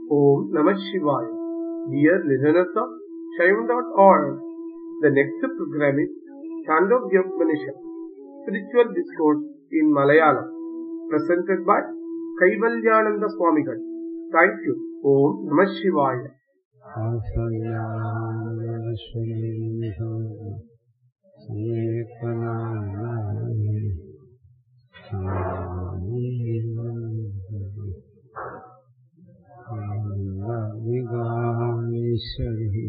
Om Namah Shivaya. Dear listeners of Shaivan.org, the next program is Chandogya Upanishad, Spiritual Discourse in Malayalam, presented by Kaivalyananda Swamigal. Thank you. Om Namah Shivaya. ഈശ്വരി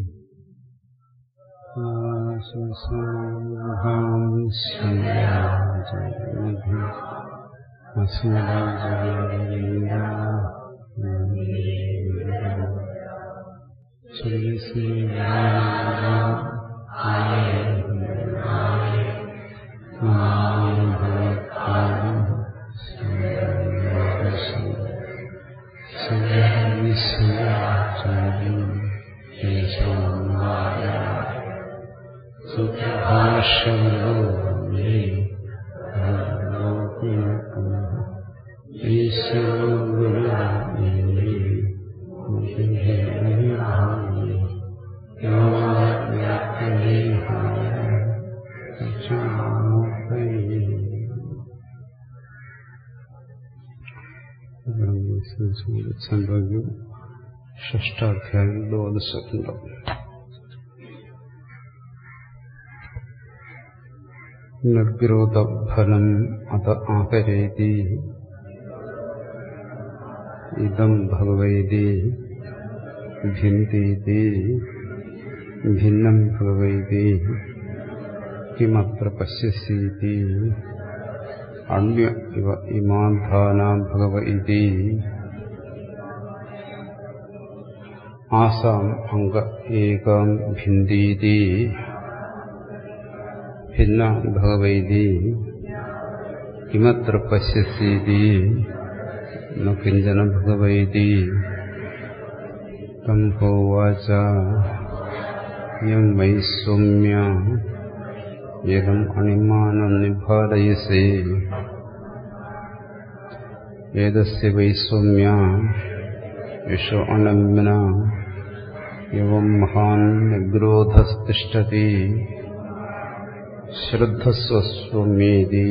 സമ്പർക്കം ഷഷ്ടാധ്യായം ദ്വാദശത്തിലും നിർഗ്രോധഫലം അത ആഹരേതി ഇതം ഭഗവൈതി ഭിന്ദീതി ഭിന്നം ഭഗവൈതി കിമത്ര പശ്യസീതി അണ്യ ഇവ ഇമാധാന ഭഗവ ഇതി ആസാം അംഗ ഏകാം ഭിന്ദീതി ഭിന്ന ഭഗവൈതി കിമത്ര പശ്യസീതി ന കിഞ്ചന ഭഗവൈതി തം ഹോവാച യം വൈ സൗമ്യ ഏകം അണിമാനം നിഭാരയസേ ഏതസ്യ വൈ സൗമ്യ യശോ അണമ്യന എവം മഹാൻ നിഗ്രോധസ്തിഷ്ഠതി ശ്രദ്ധസ്വസ്വമേതി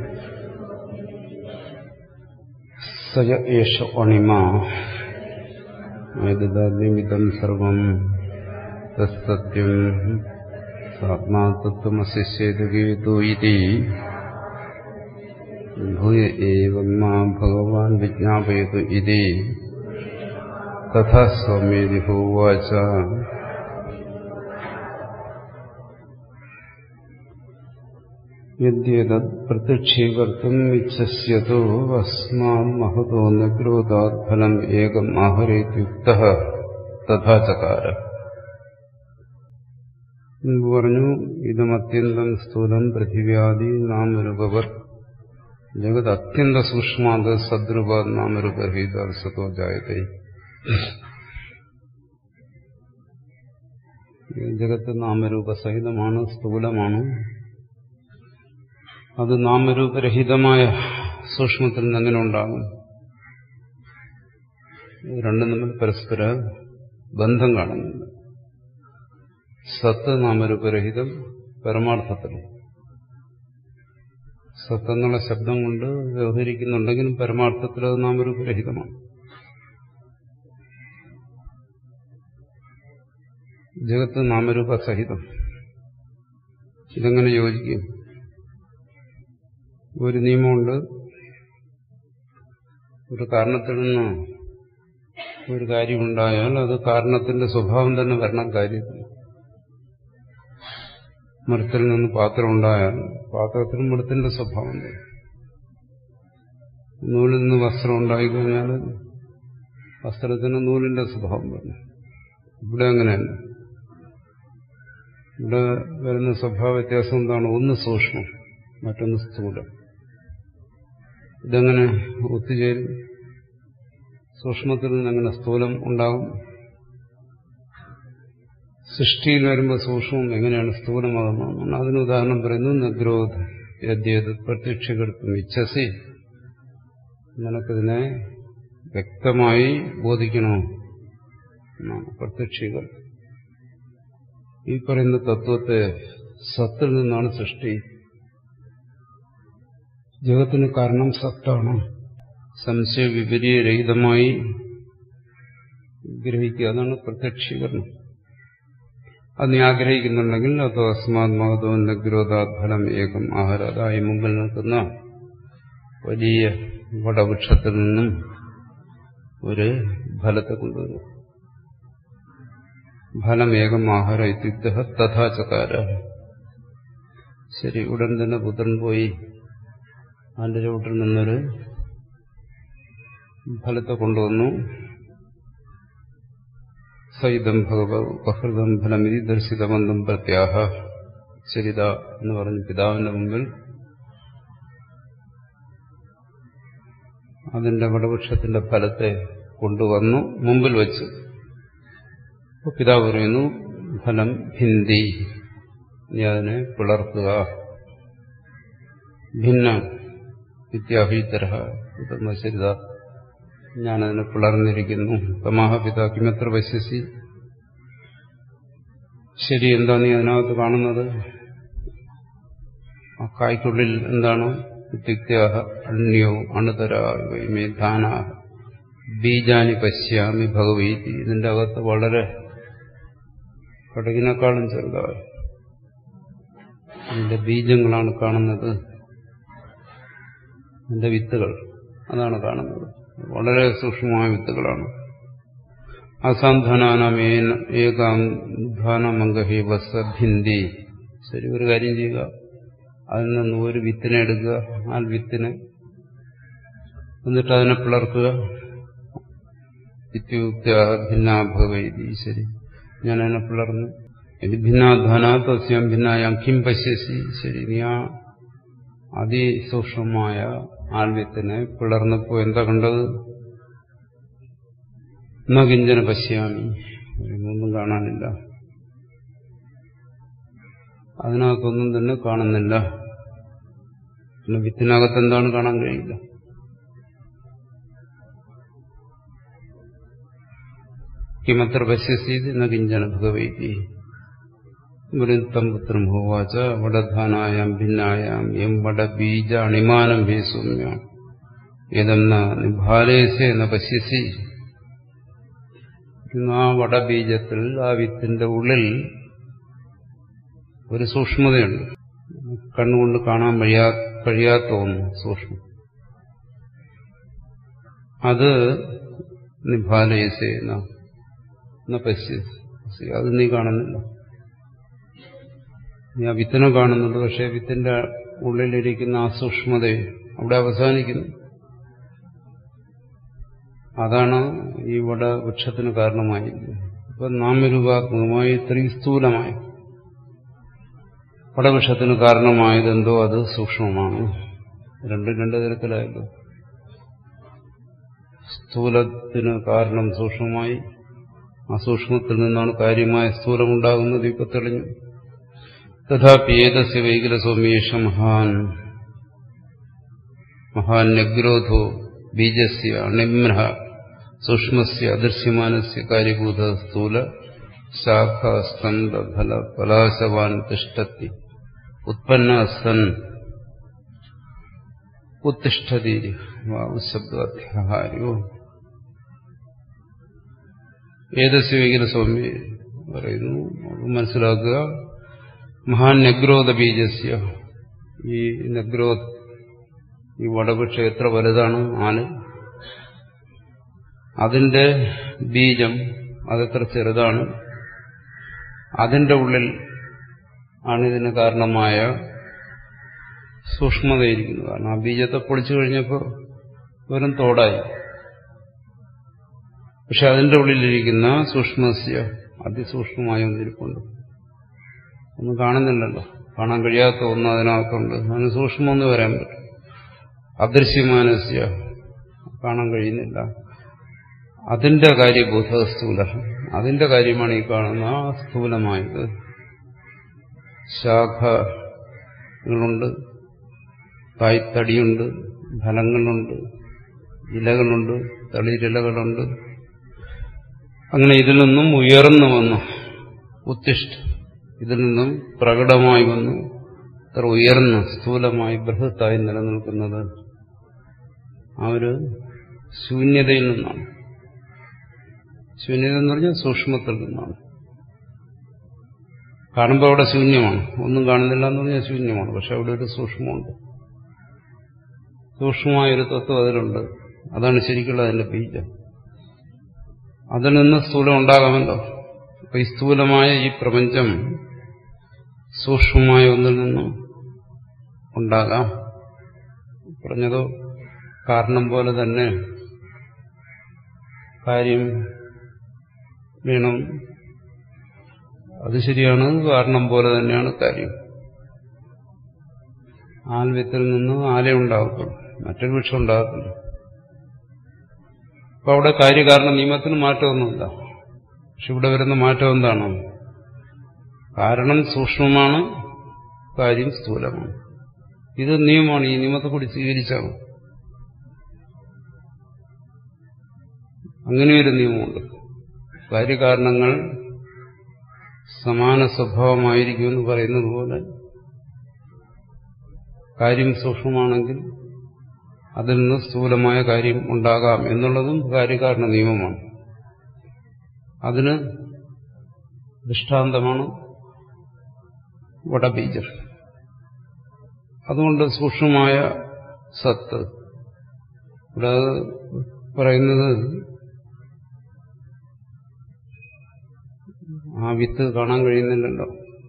സയ ഏഷ അണിമ ഏതദാദ്യമിതം സർവം തത്സത്യം സാത്മാ തത്വമസിശ്ചേതുകേതു ഇതി ഭൂയ ഏവം മാ ഭഗവാൻ വിജ്ഞാപയതു ഇതി തഥാ സ്വമേതി ഹോവാച യദ്യേതത് പ്രത്യക്ഷീകർത്തും ഇച്ഛസ്യതോ അസ്മാൻ മഹതോ നിഗ്രോധാത് ഫലം ഏകം ആഹരേത്യുക്ത തഥാ ചകാര മുമ്പ് പറഞ്ഞു ഇതം അത്യന്തം സ്ഥൂലം പൃഥിവ്യാദി നാമരൂപവർ ജഗത് അത്യന്ത സൂക്ഷ്മാത് സദ്രൂപ നാമരൂപരഹിത സതോ ജായത്തെ ജഗത്ത് നാമരൂപസഹിതമാണ് സ്ഥൂലമാണ് അത് നാമരൂപരഹിതമായ സൂക്ഷ്മത്തിൽ നിന്ന് എങ്ങനെ ഉണ്ടാകും രണ്ടും തമ്മിൽ പരസ്പര ബന്ധം കാണുന്നുണ്ട് സത്ത് നാമരൂപരഹിതം പരമാർത്ഥത്തിൽ സത്ത് എന്നുള്ള ശബ്ദം കൊണ്ട് വ്യവഹരിക്കുന്നുണ്ടെങ്കിലും പരമാർത്ഥത്തിൽ അത് നാമരൂപരഹിതമാണ് ജഗത്ത് നാമരൂപ സഹിതം ഇതെങ്ങനെ യോജിക്കും ഒരു നിയമമുണ്ട് ഒരു കാരണത്തിൽ നിന്ന് ഒരു കാര്യമുണ്ടായാൽ അത് കാരണത്തിന്റെ സ്വഭാവം തന്നെ വരണം കാര്യത്തിൽ മരത്തിൽ നിന്ന് പാത്രം ഉണ്ടായാൽ പാത്രത്തിന് മൃത്തിന്റെ സ്വഭാവം നൂലിൽ നിന്ന് വസ്ത്രം ഉണ്ടായിക്കഴിഞ്ഞാൽ വസ്ത്രത്തിന് നൂലിന്റെ സ്വഭാവം വരണം ഇവിടെ അങ്ങനെയല്ല ഇവിടെ വരുന്ന സ്വഭാവ വ്യത്യാസം എന്താണ് ഒന്ന് സൂക്ഷ്മം മറ്റൊന്ന് സ്ഥൂലം ഇതെങ്ങനെ ഒത്തുചേരും സൂക്ഷ്മത്തിൽ നിന്ന് എങ്ങനെ സ്ഥൂലം ഉണ്ടാകും സൃഷ്ടിയിൽ വരുമ്പോൾ സൂക്ഷ്മം എങ്ങനെയാണ് സ്ഥൂലമാകുന്നത് അതിന് ഉദാഹരണം പറയുന്നു നഗ്രോധ യദ്യത് പ്രത്യക്ഷകർത്തും ഇച്ഛസി നിനക്കിതിനെ വ്യക്തമായി ബോധിക്കണോ എന്നാണ് പ്രത്യക്ഷികൾ ഈ പറയുന്ന തത്വത്തെ സത്തിൽ നിന്നാണ് സൃഷ്ടി ജഗത്തിന് കാരണം സത്താണ് സംശയ വിപരീരഹിതമായി ഗ്രഹിക്കുക അതാണ് പ്രത്യക്ഷീകരണം അത് നീ ആഗ്രഹിക്കുന്നുണ്ടെങ്കിൽ അതോ അസ്മാത് മഹതോ നഗ്രോധാത് ഫലം ഏകം ആഹാരതായി മുമ്പിൽ നിൽക്കുന്ന വലിയ വടവൃക്ഷത്തിൽ നിന്നും ഒരു ഫലത്തെ കൊണ്ടുവരും ഫലമേകം ആഹാര ഇത്യുക്ത തഥാചകാര ശരി ഉടൻ തന്നെ പുത്രൻ പോയി അതിന്റെ ചുവട്ടിൽ നിന്നൊരു ഫലത്തെ കൊണ്ടുവന്നു സൈതം ഭഗവഹൃതം ഫലമിതി ദർശിതബന്ധം പ്രത്യാഹ ശരിത എന്ന് പറഞ്ഞ് പിതാവിന്റെ മുമ്പിൽ അതിന്റെ വടവൃക്ഷത്തിന്റെ ഫലത്തെ കൊണ്ടുവന്നു മുമ്പിൽ വെച്ച് അപ്പോൾ പിതാവ് പറയുന്നു ഫലം ഹിന്ദി നീ അതിനെ പിളർക്കുക ഭിന്ന വിദ്യാഭീതര ശരിത ഞാനതിനെ പിളർന്നിരിക്കുന്നു തമാഹ പിതാ കിമത്ര പശ്യസി ശരി എന്താ നീ അതിനകത്ത് കാണുന്നത് ആ കായ്ക്കുള്ളിൽ എന്താണ് ഇത്യുക്തിയാഹ അണ്യോ അണുതരാമേ ധാന ബീജാനി പശ്യാമി ഭഗവീതി ഇതിന്റെ അകത്ത് വളരെ കടകിനേക്കാളും ചെറുതായ അതിന്റെ ബീജങ്ങളാണ് കാണുന്നത് അതിന്റെ വിത്തുകൾ അതാണ് കാണുന്നത് വളരെ സൂക്ഷ്മമായ വിത്തുകളാണ് അസാന്ധാനാം ഏകാന്ധാനമംഗഹി വസഭിന്തി ശരി ഒരു കാര്യം ചെയ്യുക അതിൽ നിന്ന് ഒരു വിത്തിനെ എടുക്കുക ആ വിത്തിനെ എന്നിട്ട് അതിനെ പിളർക്കുക ഇത്യുക്ത ഭിന്നാഭവൈതി ശരി ഞാൻ അതിനെ പിളർന്നു ഇത് ഭിന്നാധാന തസ്യം ഭിന്നായാം കിം പശ്യസി ശരി നീ ആ അതിസൂക്ഷ്മമായ ആൽവ്യത്തിനെ പിളർന്നപ്പോ എന്താ കണ്ടത് എന്നാ കിഞ്ചന പശ്യാമി ഒന്നും കാണാനില്ല അതിനകത്തൊന്നും തന്നെ കാണുന്നില്ല പിന്നെ വിത്തിനകത്ത് എന്താണ് കാണാൻ കഴിയില്ല കിമത്ര പശ്യസീത് എന്ന കിഞ്ചന ഭഗവൈതി വൃത്തം പുത്രം ഹോവാച വടധാനായാം ഭിന്നായാം എം വടബീജ അണിമാനം ഭേ സൗമ്യ ഏതെന്ന നിഭാലേസെ എന്ന പശ്യസി ആ വടബീജത്തിൽ ആ വിത്തിന്റെ ഉള്ളിൽ ഒരു സൂക്ഷ്മതയുണ്ട് കണ്ണുകൊണ്ട് കാണാൻ കഴിയാ കഴിയാത്ത ഒന്ന് സൂക്ഷ്മം അത് നിഭാലേസെ എന്ന പശ്യസി അത് നീ കാണുന്നില്ല നീ ആ വിത്തിനെ കാണുന്നുണ്ട് പക്ഷെ വിത്തിന്റെ ഉള്ളിലിരിക്കുന്ന ആ സൂക്ഷ്മത അവിടെ അവസാനിക്കുന്നു അതാണ് ഈ വട വൃക്ഷത്തിന് കാരണമായിരിക്കുന്നത് ഇപ്പൊ നാമരൂപാത്മകമായി ഇത്രയും സ്ഥൂലമായി വടവൃക്ഷത്തിന് കാരണമായതെന്തോ അത് സൂക്ഷ്മമാണ് രണ്ടും രണ്ടു തരത്തിലായല്ലോ സ്ഥൂലത്തിന് കാരണം സൂക്ഷ്മമായി ആ സൂക്ഷ്മത്തിൽ നിന്നാണ് കാര്യമായ സ്ഥൂലമുണ്ടാകുന്നത് ഇപ്പൊ തെളിഞ്ഞു തഥാപി ഏതസ്യ വൈകല സൗമ്യേഷ മഹാൻ മഹാന്യഗ്രോധോ ബീജസ്യ അണിമ്ര സൂക്ഷ്മസ്യ അദൃശ്യമാനസ്യ കാര്യഭൂത സ്ഥൂല ശാഖസ്തംഭ ഫല പലാശവാൻ തിഷ്ടത്തി ഉത്പന്ന സൻ ഉത്തിഷ്ഠതി ശബ്ദാധ്യാഹാരോ ഏതസ്യ വൈകല സൗമ്യ പറയുന്നു മനസ്സിലാക്കുക മഹാൻ നഗ്രോധ ബീജസ്യ ഈ നഗ്രോധ് ഈ വടവൃക്ഷം എത്ര വലുതാണ് ആല് അതിന്റെ ബീജം അതെത്ര ചെറുതാണ് അതിന്റെ ഉള്ളിൽ ആണ് ഇതിന് കാരണമായ സൂക്ഷ്മതയിരിക്കുന്നത് കാരണം ആ ബീജത്തെ പൊളിച്ചു കഴിഞ്ഞപ്പോൾ വെറും തോടായി പക്ഷെ അതിന്റെ ഉള്ളിലിരിക്കുന്ന സൂക്ഷ്മസ്യ അതിസൂക്ഷ്മമായ ഒന്നിരിപ്പുണ്ട് ഒന്നും കാണുന്നില്ലല്ലോ കാണാൻ കഴിയാത്ത ഒന്ന് അതിനകത്തുണ്ട് അതിന് സൂക്ഷ്മമെന്ന് പറയാൻ പറ്റും അദൃശ്യമാനസ്യ കാണാൻ കഴിയുന്നില്ല അതിന്റെ കാര്യബോധ സ്ഥൂല അതിന്റെ കാര്യമാണ് ഈ കാണുന്ന ആ സ്ഥൂലമായത് ശാഖകളുണ്ട് കായ്ത്തടിയുണ്ട് ഫലങ്ങളുണ്ട് ഇലകളുണ്ട് തളിരിലകളുണ്ട് അങ്ങനെ ഇതിൽ നിന്നും ഉയർന്നു വന്നു ഉത്തിഷ്ഠ ഇതിൽ നിന്നും പ്രകടമായി വന്നു ഇത്ര ഉയർന്ന് സ്ഥൂലമായി ബൃഹത്തായി നിലനിൽക്കുന്നത് ആ ഒരു ശൂന്യതയിൽ നിന്നാണ് ശൂന്യത എന്ന് പറഞ്ഞാൽ സൂക്ഷ്മത്തിൽ നിന്നാണ് കാണുമ്പോൾ അവിടെ ശൂന്യമാണ് ഒന്നും കാണുന്നില്ല എന്ന് പറഞ്ഞാൽ ശൂന്യമാണ് പക്ഷെ അവിടെ ഒരു സൂക്ഷ്മമുണ്ട് സൂക്ഷ്മമായൊരു തത്വം അതിലുണ്ട് അതാണ് ശരിക്കുള്ള അതിന്റെ ബീജം അതിൽ നിന്ന് സ്ഥൂലം ഉണ്ടാകാമല്ലോ അപ്പൊ ഈ സ്ഥൂലമായ ഈ പ്രപഞ്ചം സൂക്ഷ്മമായ ഒന്നിൽ നിന്നും ഉണ്ടാകാം പറഞ്ഞതോ കാരണം പോലെ തന്നെ കാര്യം വേണം അത് ശരിയാണ് കാരണം പോലെ തന്നെയാണ് കാര്യം ആൽവ്യത്തിൽ നിന്ന് ആല ഉണ്ടാകത്തുള്ളൂ മറ്റൊരു വൃക്ഷം ഉണ്ടാകത്തില്ല അപ്പൊ അവിടെ കാര്യകാരണ നിയമത്തിന് മാറ്റമൊന്നുമില്ല പക്ഷെ ഇവിടെ വരുന്ന മാറ്റം എന്താണ് കാരണം സൂക്ഷ്മമാണ് കാര്യം സ്ഥൂലമാണ് ഇത് നിയമമാണ് ഈ നിയമത്തെ കൂടി സ്വീകരിച്ചാണ് അങ്ങനെയൊരു നിയമമുണ്ട് കാര്യകാരണങ്ങൾ സമാന സ്വഭാവമായിരിക്കുമെന്ന് പറയുന്നത് പോലെ കാര്യം സൂക്ഷ്മമാണെങ്കിൽ അതിൽ നിന്ന് സ്ഥൂലമായ കാര്യം ഉണ്ടാകാം എന്നുള്ളതും കാര്യകാരണ നിയമമാണ് അതിന് ദൃഷ്ടാന്തമാണ് വടബീജർ അതുകൊണ്ട് സൂക്ഷ്മമായ സത്ത് ഇവിടെ പറയുന്നത് ആ വിത്ത് കാണാൻ കഴിയുന്നില്ലല്ലോ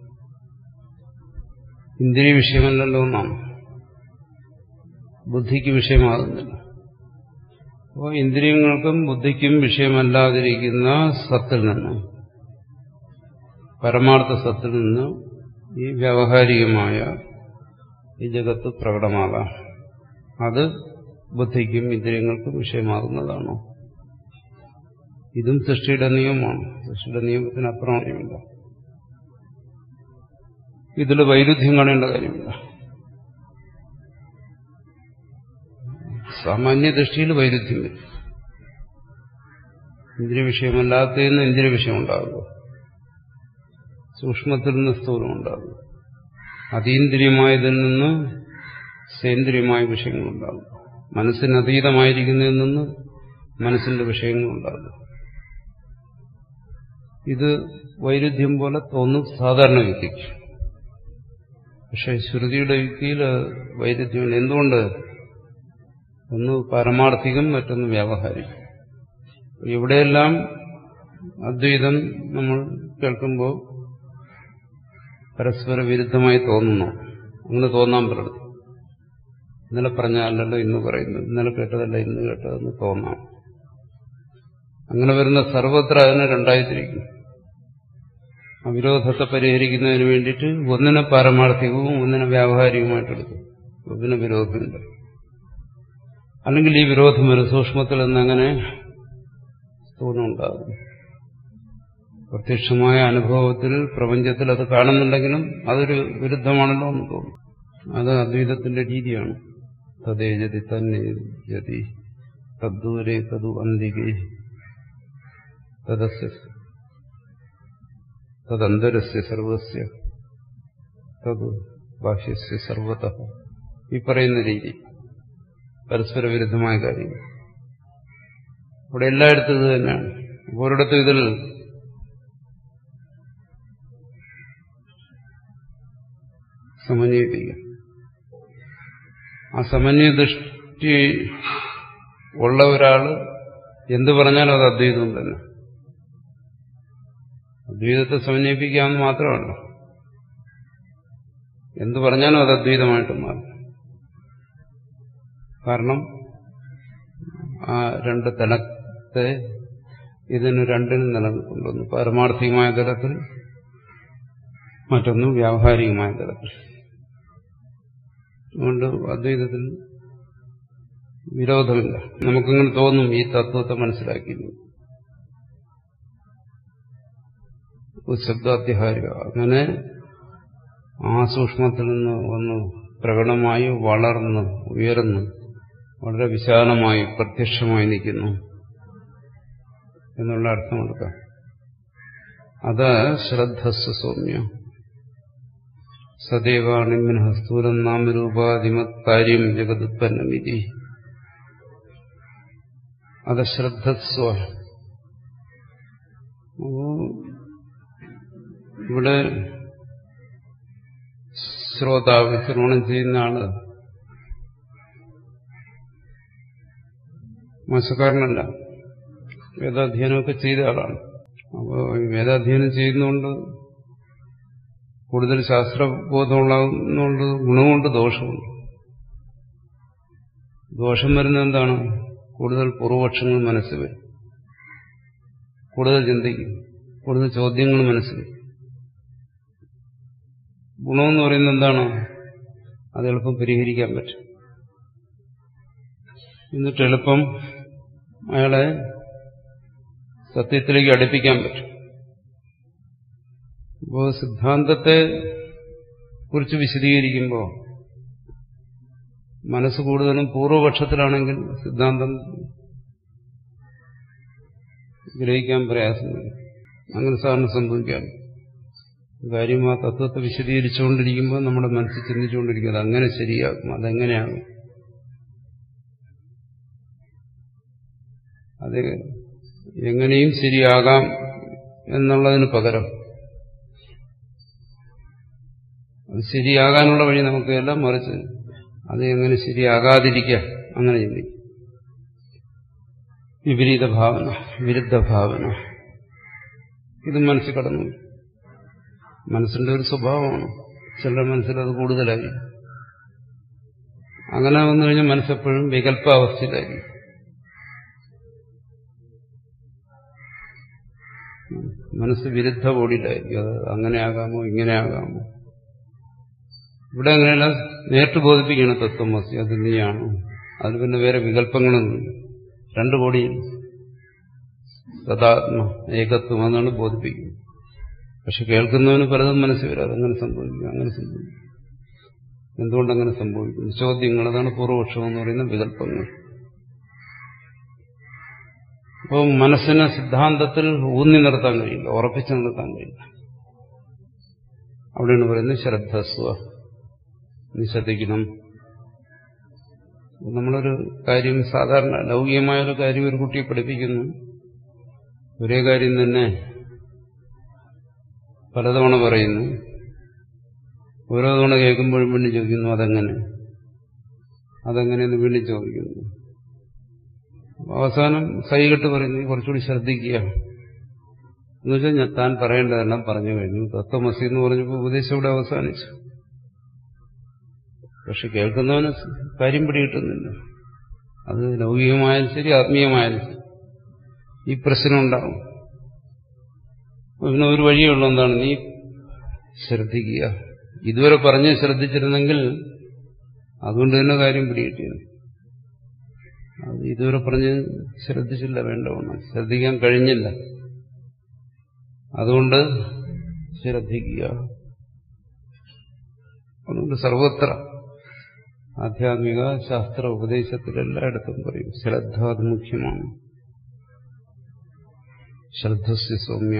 ഇന്ദ്രിയ വിഷയമല്ലല്ലോ എന്നാണ് ബുദ്ധിക്ക് വിഷയമാകുന്നില്ല അപ്പോൾ ഇന്ദ്രിയങ്ങൾക്കും ബുദ്ധിക്കും വിഷയമല്ലാതിരിക്കുന്ന സത്തിൽ നിന്ന് പരമാർത്ഥ സത്തിൽ നിന്ന് ഈ വ്യാവഹാരികമായ ഈ ജഗത്ത് പ്രകടമാകാം അത് ബുദ്ധിക്കും ഇന്ദ്രിയങ്ങൾക്കും വിഷയമാകുന്നതാണോ ഇതും സൃഷ്ടിയുടെ നിയമമാണ് സൃഷ്ടിയുടെ നിയമത്തിന് അപ്പുറം അറിയില്ല ഇതിൽ വൈരുദ്ധ്യം കാണേണ്ട കാര്യമില്ല സാമാന്യ ദൃഷ്ടിയിൽ വൈരുദ്ധ്യം വരും ഇന്ദ്രിയ വിഷയമല്ലാത്തതിന് ഇന്ദ്രിയ വിഷയം ഉണ്ടാകുക സൂക്ഷ്മത്തിൽ നിന്ന് സ്ഥൂലം ഉണ്ടാകുക അതീന്ദ്രിയമായതിൽ നിന്ന് സേന്ദ്രിയമായ വിഷയങ്ങളുണ്ടാകും മനസ്സിന് അതീതമായിരിക്കുന്നതിൽ നിന്ന് മനസ്സിന്റെ വിഷയങ്ങളുണ്ടാകും ഇത് വൈരുദ്ധ്യം പോലെ തോന്നും സാധാരണ വ്യക്തിക്ക് പക്ഷെ ശ്രുതിയുടെ യുക്തിയിൽ വൈരുദ്ധ്യമില്ല എന്തുകൊണ്ട് ഒന്ന് പാരമാർത്ഥികം മറ്റൊന്ന് വ്യാവഹാരികം ഇവിടെയെല്ലാം അദ്വൈതം നമ്മൾ കേൾക്കുമ്പോൾ പരസ്പര വിരുദ്ധമായി തോന്നുന്നു അങ്ങനെ തോന്നാൻ പലത് ഇന്നലെ പറഞ്ഞാലല്ലോ ഇന്ന് പറയുന്നു ഇന്നലെ കേട്ടതല്ല ഇന്ന് കേട്ടതെന്ന് തോന്നാം അങ്ങനെ വരുന്ന സർവത്ര അതിനെ രണ്ടായിത്തിരിക്കും ആ വിരോധത്തെ പരിഹരിക്കുന്നതിന് വേണ്ടിയിട്ട് ഒന്നിനെ പാരമാർത്ഥികവും ഒന്നിനെ വ്യാവഹാരികവുമായിട്ടെടുക്കും ഒന്നിനെ വിരോധമില്ല അല്ലെങ്കിൽ ഈ വിരോധം ഒരു സൂക്ഷ്മത്തിൽ നിന്നങ്ങനെ സ്ഥൂലം ഉണ്ടാകും പ്രത്യക്ഷമായ അനുഭവത്തിൽ പ്രപഞ്ചത്തിൽ അത് കാണുന്നുണ്ടെങ്കിലും അതൊരു വിരുദ്ധമാണല്ലോ എന്ന് തോന്നും അത് അദ്വൈതത്തിന്റെ രീതിയാണ് തദ്ദേജതി തന്നെ ജതി തദ്ദൂരെ തതു അന്തികെ തദസ്യ തദന്തരസ്യ സർവസ്യ തത് ബാഹ്യസ്യ സർവത ഈ പറയുന്ന രീതി പരസ്പര വിരുദ്ധമായ കാര്യങ്ങൾ ഇവിടെ എല്ലായിടത്തും ഇത് തന്നെയാണ് ഒരിടത്തും ഇതിൽ സമന്വയിപ്പിക്കാം ആ സമന്വയ ദൃഷ്ടി ഉള്ള ഒരാള് എന്ത് പറഞ്ഞാലും അത് അദ്വൈതം തന്നെ അദ്വൈതത്തെ സമന്വയിപ്പിക്കാമെന്ന് മാത്രമല്ല എന്ത് പറഞ്ഞാലും അത് അദ്വൈതമായിട്ട് മാറും കാരണം ആ രണ്ട് തലത്തെ ഇതിന് രണ്ടിനും നിലനിൽക്കുന്നുണ്ട് പാരമാർത്ഥികമായ തലത്തിൽ മറ്റൊന്ന് വ്യാവഹാരികമായ തലത്തിൽ അതുകൊണ്ട് അദ്വൈതത്തിൽ വിരോധമില്ല നമുക്കിങ്ങനെ തോന്നും ഈ തത്വത്തെ മനസ്സിലാക്കി ശബ്ദാധ്യാഹാരിക അങ്ങനെ ആ സൂക്ഷ്മത്തിൽ നിന്ന് ഒന്ന് പ്രകടമായി വളർന്ന് ഉയർന്ന് വളരെ വിശാലമായി പ്രത്യക്ഷമായി നിൽക്കുന്നു എന്നുള്ള അർത്ഥം കൊടുക്കാം അത് ശ്രദ്ധസ് സൗമ്യ സദൈവാണിമിൻ സ്ഥൂലം നാമരൂപാധിമത് കാര്യം ജഗതുത്പന്നമിതി അത് ശ്രദ്ധസ്വ ഇവിടെ ശ്രോതാവ് ശ്രവണം ചെയ്യുന്ന ആള് മോശക്കാരനല്ല വേദാധ്യയനമൊക്കെ ചെയ്ത ആളാണ് അപ്പോൾ ഈ വേദാധ്യയനം ചെയ്യുന്നതുകൊണ്ട് കൂടുതൽ ശാസ്ത്രബോധമുള്ളതുകൊണ്ട് ഗുണമുണ്ട് ദോഷമുണ്ട് ദോഷം വരുന്നത് എന്താണ് കൂടുതൽ പൂർവപക്ഷങ്ങൾ മനസ്സിൽ വരും കൂടുതൽ ചിന്തിക്കും കൂടുതൽ ചോദ്യങ്ങൾ മനസ്സിൽ വരും ഗുണമെന്ന് പറയുന്നത് എന്താണ് അത് എളുപ്പം പരിഹരിക്കാൻ പറ്റും എന്നിട്ട് എളുപ്പം അയാളെ സത്യത്തിലേക്ക് അടുപ്പിക്കാൻ പറ്റും അപ്പോൾ സിദ്ധാന്തത്തെ കുറിച്ച് വിശദീകരിക്കുമ്പോൾ മനസ്സ് കൂടുതലും പൂർവപക്ഷത്തിലാണെങ്കിൽ സിദ്ധാന്തം ഗ്രഹിക്കാൻ പ്രയാസം വരും അങ്ങനെ സാറിന് സംഭവിക്കാം കാര്യം ആ തത്വത്തെ വിശദീകരിച്ചുകൊണ്ടിരിക്കുമ്പോൾ നമ്മുടെ മനസ്സിൽ ചിന്തിച്ചുകൊണ്ടിരിക്കും അത് അങ്ങനെ ശരിയാകും അതെങ്ങനെയാകും അത് എങ്ങനെയും ശരിയാകാം എന്നുള്ളതിന് പകരം അത് ശരിയാകാനുള്ള വഴി നമുക്ക് എല്ലാം മറിച്ച് അത് എങ്ങനെ ശരിയാകാതിരിക്കാം അങ്ങനെ ചിന്തിക്കും വിപരീത ഭാവന വിരുദ്ധ ഭാവന ഇത് മനസ്സിൽ കടന്നു മനസ്സിന്റെ ഒരു സ്വഭാവമാണ് ചിലരുടെ മനസ്സിൽ അത് കൂടുതലായി അങ്ങനെ വന്നു കഴിഞ്ഞാൽ മനസ്സെപ്പോഴും വികല്പാവസ്ഥയിലായിരിക്കും മനസ്സ് വിരുദ്ധ ബോഡിയിലായിരിക്കും അത് അങ്ങനെ ആകാമോ ഇങ്ങനെ ആകാമോ ഇവിടെ അങ്ങനെയല്ല നേരിട്ട് ബോധിപ്പിക്കണം തത്വമസി അത് നീയാണ് അതിൽ പിന്നെ വേറെ വികല്പങ്ങളൊന്നുമില്ല രണ്ടു കോടിയിൽ സദാത്മ ഏകത്വം എന്നാണ് ബോധിപ്പിക്കുന്നത് പക്ഷെ കേൾക്കുന്നവന് പലതും മനസ്സിൽ വരാം അതങ്ങനെ സംഭവിക്കും അങ്ങനെ സംഭവിക്കും എന്തുകൊണ്ടങ്ങനെ സംഭവിക്കുന്നു ചോദ്യങ്ങൾ അതാണ് പൂർവപക്ഷം എന്ന് പറയുന്ന വികല്പങ്ങൾ അപ്പോൾ മനസ്സിനെ സിദ്ധാന്തത്തിൽ ഊന്നി നിർത്താൻ കഴിയില്ല ഉറപ്പിച്ചു നിർത്താൻ കഴിയില്ല അവിടെയാണ് പറയുന്നത് ശ്രദ്ധസ്വ നീ ശ്രദ്ധിക്കണം നമ്മളൊരു കാര്യം സാധാരണ ലൗകികമായ ഒരു കാര്യം ഒരു കുട്ടിയെ പഠിപ്പിക്കുന്നു ഒരേ കാര്യം തന്നെ പലതവണ പറയുന്നു ഓരോ തവണ കേൾക്കുമ്പോഴും വീണ്ടും ചോദിക്കുന്നു അതെങ്ങനെ അതെങ്ങനെയെന്ന് വീണ്ടും ചോദിക്കുന്നു അവസാനം കൈകെട്ട് പറയുന്നു കുറച്ചുകൂടി ശ്രദ്ധിക്കുക എന്നുവെച്ചാൽ ഞാൻ താൻ പറയേണ്ടതെല്ലാം പറഞ്ഞു കഴിഞ്ഞു തത്വമസി എന്ന് പറഞ്ഞപ്പോൾ ഉപദേശം ഇവിടെ അവസാനിച്ചു പക്ഷെ കേൾക്കുന്നവന് കാര്യം പിടികിട്ടുന്നില്ല അത് ലൗകികമായാലും ശരി ആത്മീയമായാലും ശരി ഈ പ്രശ്നം ഉണ്ടാവും പിന്നെ ഒരു വഴിയുള്ള എന്താണ് നീ ശ്രദ്ധിക്കുക ഇതുവരെ പറഞ്ഞ് ശ്രദ്ധിച്ചിരുന്നെങ്കിൽ അതുകൊണ്ട് തന്നെ കാര്യം പിടികിട്ടിയത് അത് ഇതുവരെ പറഞ്ഞ് ശ്രദ്ധിച്ചില്ല വേണ്ടവണ്ണം ശ്രദ്ധിക്കാൻ കഴിഞ്ഞില്ല അതുകൊണ്ട് ശ്രദ്ധിക്കുക അതുകൊണ്ട് സർവത്ര ആധ്യാത്മിക ശാസ്ത്ര ഉപദേശത്തിലെല്ലായിടത്തും പറയും ശ്രദ്ധ അത് മുഖ്യമാണ് ശ്രദ്ധസ്യ സൗമ്യ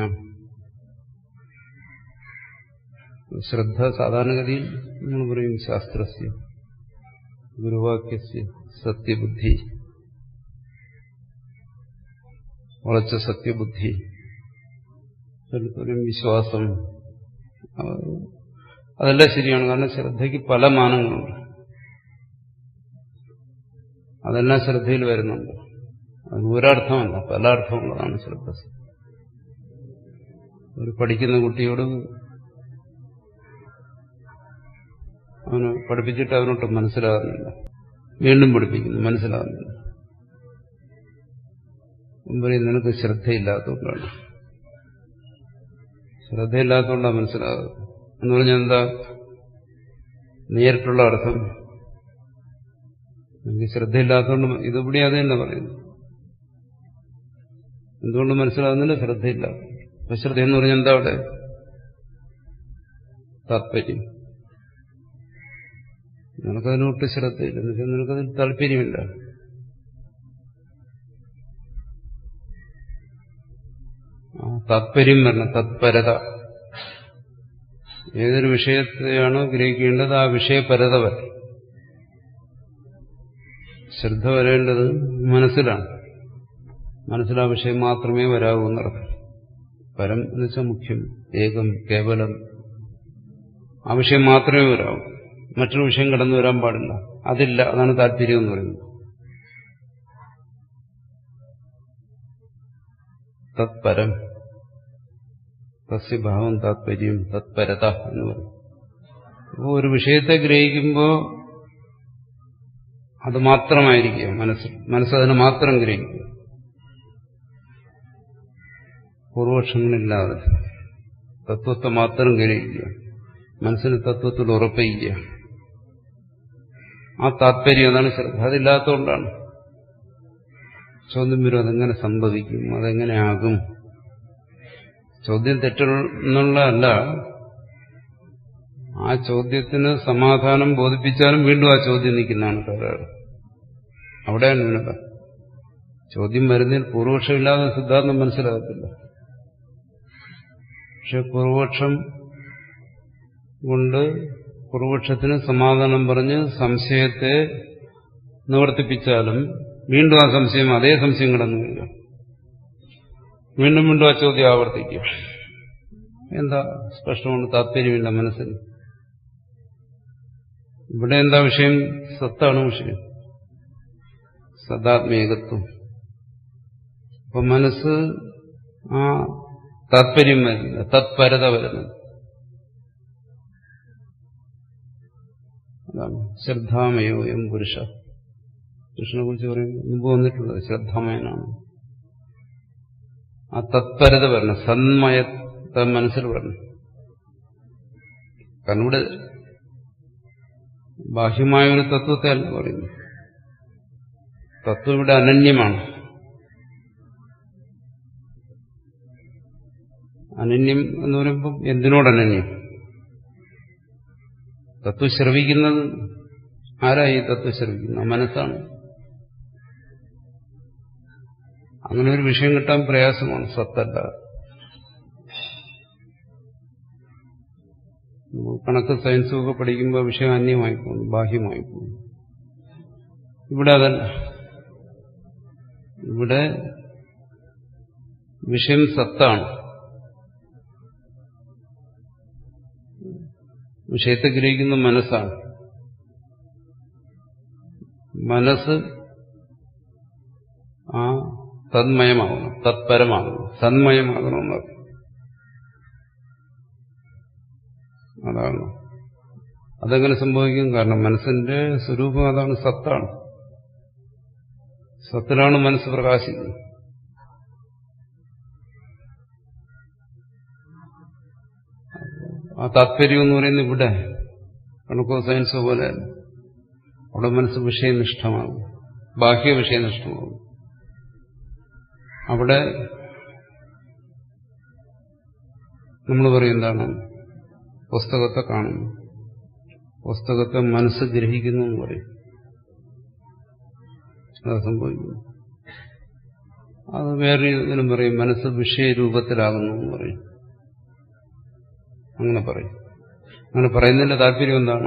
ശ്രദ്ധ സാധാരണഗതിയിൽ നമ്മൾ പറയും ശാസ്ത്രസ്യ ഗുരുവാക്യസ്യ സത്യബുദ്ധി ഉറച്ച സത്യബുദ്ധി പറയും വിശ്വാസം അതെല്ലാം ശരിയാണ് കാരണം ശ്രദ്ധയ്ക്ക് പല മാനങ്ങളുണ്ട് അതെല്ലാം ശ്രദ്ധയിൽ വരുന്നുണ്ട് അത് ഒരർത്ഥമല്ല പല അർത്ഥമുള്ളതാണ് ശ്രദ്ധ ഒരു പഠിക്കുന്ന കുട്ടിയോട് അവന് പഠിപ്പിച്ചിട്ട് അവനോട്ട് മനസ്സിലാകുന്നില്ല വീണ്ടും പഠിപ്പിക്കുന്നു മനസ്സിലാകുന്നില്ല പറയും നിനക്ക് ശ്രദ്ധയില്ലാത്തതുകൊണ്ടാണ് ശ്രദ്ധയില്ലാത്തതുകൊണ്ടാണ് മനസ്സിലാകുന്നത് എന്ന് പറഞ്ഞാൽ എന്താ നേരിട്ടുള്ള അർത്ഥം എനിക്ക് ശ്രദ്ധയില്ലാത്തതുകൊണ്ട് ഇതിവിടെ അത് തന്നെ പറയുന്നു എന്തുകൊണ്ട് മനസ്സിലാകുന്നില്ല ശ്രദ്ധയില്ല അപ്പൊ ശ്രദ്ധ എന്ന് പറഞ്ഞാൽ എന്താ അവിടെ താത്പര്യം നിനക്കതിനൊട്ട് ശ്രദ്ധയില്ല എന്നുവെച്ചാൽ നിനക്കതിൽ താല്പര്യമില്ല ആ താത്പര്യം വരണം തത്പരത ഏതൊരു വിഷയത്തെയാണോ ഗ്രഹിക്കേണ്ടത് ആ വിഷയപരത വരണം ശ്രദ്ധ വരേണ്ടത് മനസ്സിലാണ് മനസ്സിൽ ആ വിഷയം മാത്രമേ വരാവൂ എന്നർത്ഥം പരം എന്ന് വെച്ചാൽ മുഖ്യം ഏകം കേവലം ആ വിഷയം മാത്രമേ വരാവൂ മറ്റൊരു വിഷയം കടന്നു വരാൻ പാടില്ല അതില്ല അതാണ് താല്പര്യം എന്ന് പറയുന്നത് തത്പരം തസ്യഭാവം താത്പര്യം തത്പരത എന്ന് പറയും അപ്പോൾ ഒരു വിഷയത്തെ ഗ്രഹിക്കുമ്പോൾ അത് മാത്രമായിരിക്കുക മനസ്സിൽ മനസ്സതിനെ മാത്രം ഗ്രഹിക്കുക പൂർവപക്ഷങ്ങളില്ലാതെ തത്വത്തെ മാത്രം ഗ്രഹിക്കുക മനസ്സിന് തത്വത്തിൽ ഉറപ്പിക്കുക ആ താത്പര്യം അതാണ് ശ്രദ്ധ അതില്ലാത്തതുകൊണ്ടാണ് ചോദ്യം വരും അതെങ്ങനെ സംഭവിക്കും അതെങ്ങനെ ആകും ചോദ്യം തെറ്റുന്നുള്ളതല്ല ആ ചോദ്യത്തിന് സമാധാനം ബോധിപ്പിച്ചാലും വീണ്ടും ആ ചോദ്യം നിൽക്കുന്നതാണ് കരാറ് അവിടെയാണ് ന്യൂനത ചോദ്യം വരുന്നതിൽ പൂർവപക്ഷമില്ലാതെ സിദ്ധാന്തം മനസ്സിലാകത്തില്ല പക്ഷെ പൂർവപക്ഷം കൊണ്ട് പൂർവപക്ഷത്തിന് സമാധാനം പറഞ്ഞ് സംശയത്തെ നിവർത്തിപ്പിച്ചാലും വീണ്ടും ആ സംശയം അതേ സംശയം കിടന്നു വരിക വീണ്ടും വീണ്ടും ആ ചോദ്യം ആവർത്തിക്കുക എന്താ സ്പഷ്ടമാണ് താല്പര്യമില്ല മനസ്സിന് ഇവിടെ എന്താ വിഷയം സത്താണ് വിഷയം സദാത്മേകത്വം അപ്പൊ മനസ്സ് ആ താത്പര്യം വരുന്നില്ല തത്പരത വരുന്നത് അതാണ് ശ്രദ്ധാമയോ എം പുരുഷ കൃഷ്ണനെ കുറിച്ച് പറയുമ്പോൾ മുമ്പ് വന്നിട്ടുള്ളത് ശ്രദ്ധാമയനാണ് ആ തത്പരത വരണം സന്മയത്തെ മനസ്സിൽ വരണം കാരണം ഇവിടെ ബാഹ്യമായ ഒരു തത്വത്തെ അല്ല പറയുന്നു തത്വം ഇവിടെ അനന്യമാണ് അനന്യം എന്ന് പറയുമ്പോൾ എന്തിനോട് അനന്യം തത്വം ശ്രവിക്കുന്നത് ആരായി തത്വം ശ്രവിക്കുന്നത് മനസ്സാണ് അങ്ങനെ ഒരു വിഷയം കിട്ടാൻ പ്രയാസമാണ് സത്തല്ല കണക്ക് സയൻസും ഒക്കെ പഠിക്കുമ്പോൾ വിഷയം അന്യമായി പോകുന്നു ബാഹ്യമായി പോകുന്നു ഇവിടെ അതല്ല ഇവിടെ വിഷയം സത്താണ് വിഷയത്തെ ഗ്രഹിക്കുന്ന മനസ്സാണ് മനസ്സ് ആ തന്മയമാകണം തത്പരമാകണം സന്മയമാകണമെന്നത് അതാണ് അതെങ്ങനെ സംഭവിക്കും കാരണം മനസ്സിന്റെ സ്വരൂപം അതാണ് സത്താണ് സത്തിലാണ് മനസ്സ് പ്രകാശിക്കുന്നത് ആ താത്പര്യം എന്ന് പറയുന്നത് ഇവിടെ കണക്കോ സയൻസോ പോലെ അവിടെ മനസ്സ് വിഷയനിഷ്ഠമാകും ബാഹ്യ വിഷയനിഷ്ഠമാകും അവിടെ നമ്മൾ പറയും എന്താണ് പുസ്തകത്തെ കാണുന്നു പുസ്തകത്തെ മനസ്സ് ഗ്രഹിക്കുന്നു എന്ന് പറയും അത് സംഭവിക്കുന്നു അത് വേറെ ഇതിനും പറയും മനസ്സ് വിഷയരൂപത്തിലാകുന്നു എന്ന് പറയും അങ്ങനെ പറയും അങ്ങനെ പറയുന്നതിന്റെ താല്പര്യം എന്താണ്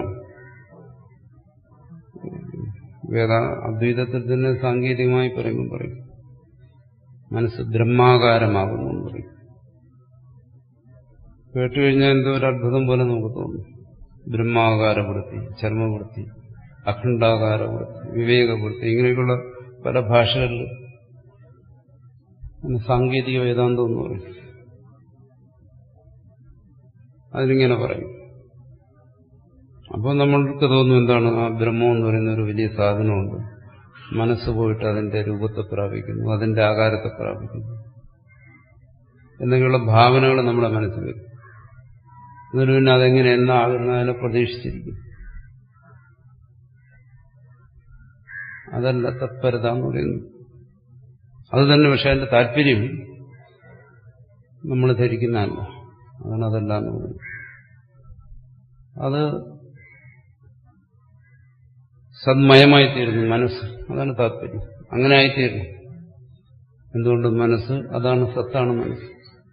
വേദ അദ്വൈതത്തിൽ തന്നെ സാങ്കേതികമായി പറയുമ്പോൾ പറയും മനസ്സ് ബ്രഹ്മാകാരമാകുന്നു എന്ന് പറയും കേട്ടുകഴിഞ്ഞാൽ എന്തോ ഒരു അത്ഭുതം പോലെ നമുക്ക് തോന്നും ബ്രഹ്മാകാരവൃത്തി ചർമ്മവൃത്തി അഖണ്ഡാകാരവൃത്തി വിവേകവൃത്തി ഇങ്ങനെയൊക്കെയുള്ള പല ഭാഷകളിൽ സാങ്കേതിക വേദാന്തം എന്ന് പറയും അതിലിങ്ങനെ പറയും അപ്പോൾ നമ്മൾക്ക് തോന്നും എന്താണ് ആ ബ്രഹ്മം എന്ന് പറയുന്ന ഒരു വലിയ സാധനമുണ്ട് മനസ്സ് പോയിട്ട് അതിന്റെ രൂപത്തെ പ്രാപിക്കുന്നു അതിന്റെ ആകാരത്തെ പ്രാപിക്കുന്നു എന്നൊക്കെയുള്ള ഭാവനകൾ നമ്മുടെ മനസ്സിൽ വരും എന്നിട്ട് പിന്നെ അതെങ്ങനെ എന്നാകുന്നതിനെ പ്രതീക്ഷിച്ചിരിക്കും അതല്ല തത്പരത എന്ന് പറയുന്നു അത് തന്നെ പക്ഷെ അതിന്റെ താല്പര്യം നമ്മൾ ധരിക്കുന്നതല്ല അതാണ് അതല്ല എന്ന് പറയുന്നത് അത് സന്മയമായി തീരുന്നു മനസ്സ് അതാണ് താല്പര്യം അങ്ങനെ ആയിത്തീരുന്നു എന്തുകൊണ്ട് മനസ്സ് അതാണ് സത്താണ് മനസ്സ്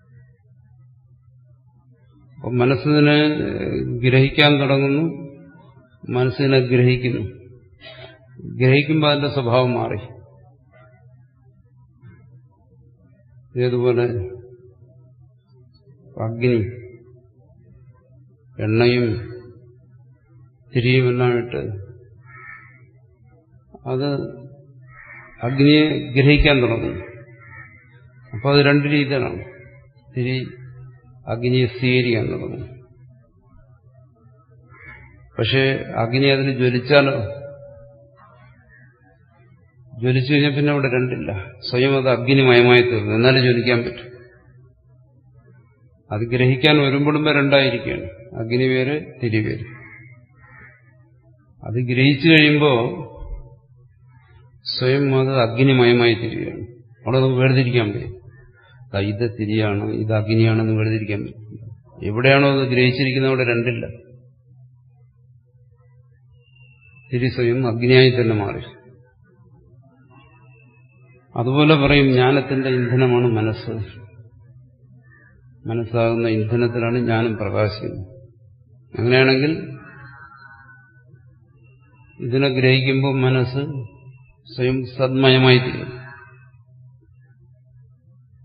അപ്പം മനസ്സിനെ ഗ്രഹിക്കാൻ തുടങ്ങുന്നു മനസ്സിനെ ഗ്രഹിക്കുന്നു ഗ്രഹിക്കുമ്പോൾ അതിന്റെ സ്വഭാവം മാറി ഏതുപോലെ അഗ്നി എണ്ണയും തിരിയുമെല്ലാം ഇട്ട് അത് അഗ്നിയെ ഗ്രഹിക്കാൻ തുടങ്ങുന്നു അപ്പോൾ അത് രണ്ട് രീതിയിലാണ് തിരി അഗ്നിയെ സ്വീകരിക്കാൻ തുടങ്ങുന്നു പക്ഷേ അഗ്നി അതിന് ജ്വലിച്ചാലോ ജ്വലിച്ചു കഴിഞ്ഞാൽ പിന്നെ അവിടെ രണ്ടില്ല സ്വയം അത് അഗ്നിമയമായി തീർന്നു എന്നാലേ ജ്വലിക്കാൻ പറ്റും അത് ഗ്രഹിക്കാൻ വരുമ്പോഴുമ്പോ രണ്ടായിരിക്കുകയാണ് അഗ്നി വേര് തിരി വേര് അത് ഗ്രഹിച്ചു കഴിയുമ്പോൾ സ്വയം അത് അഗ്നിമയമായി തിരികയാണ് അവിടെ നമുക്ക് വേർതിരിക്കാൻ പറ്റും ഇത് തിരിയാണ് ഇത് അഗ്നിയാണെന്ന് വേർതിരിക്കാൻ പറ്റും എവിടെയാണോ അത് ഗ്രഹിച്ചിരിക്കുന്നത് അവിടെ രണ്ടില്ല തിരി സ്വയം അഗ്നിയായി തന്നെ മാറി അതുപോലെ പറയും ജ്ഞാനത്തിന്റെ ഇന്ധനമാണ് മനസ്സ് മനസ്സാകുന്ന ഇന്ധനത്തിലാണ് ജ്ഞാനം പ്രകാശിക്കുന്നത് അങ്ങനെയാണെങ്കിൽ ഇതിനെ ഗ്രഹിക്കുമ്പോൾ മനസ്സ് സ്വയം സന്മയമായി തീരും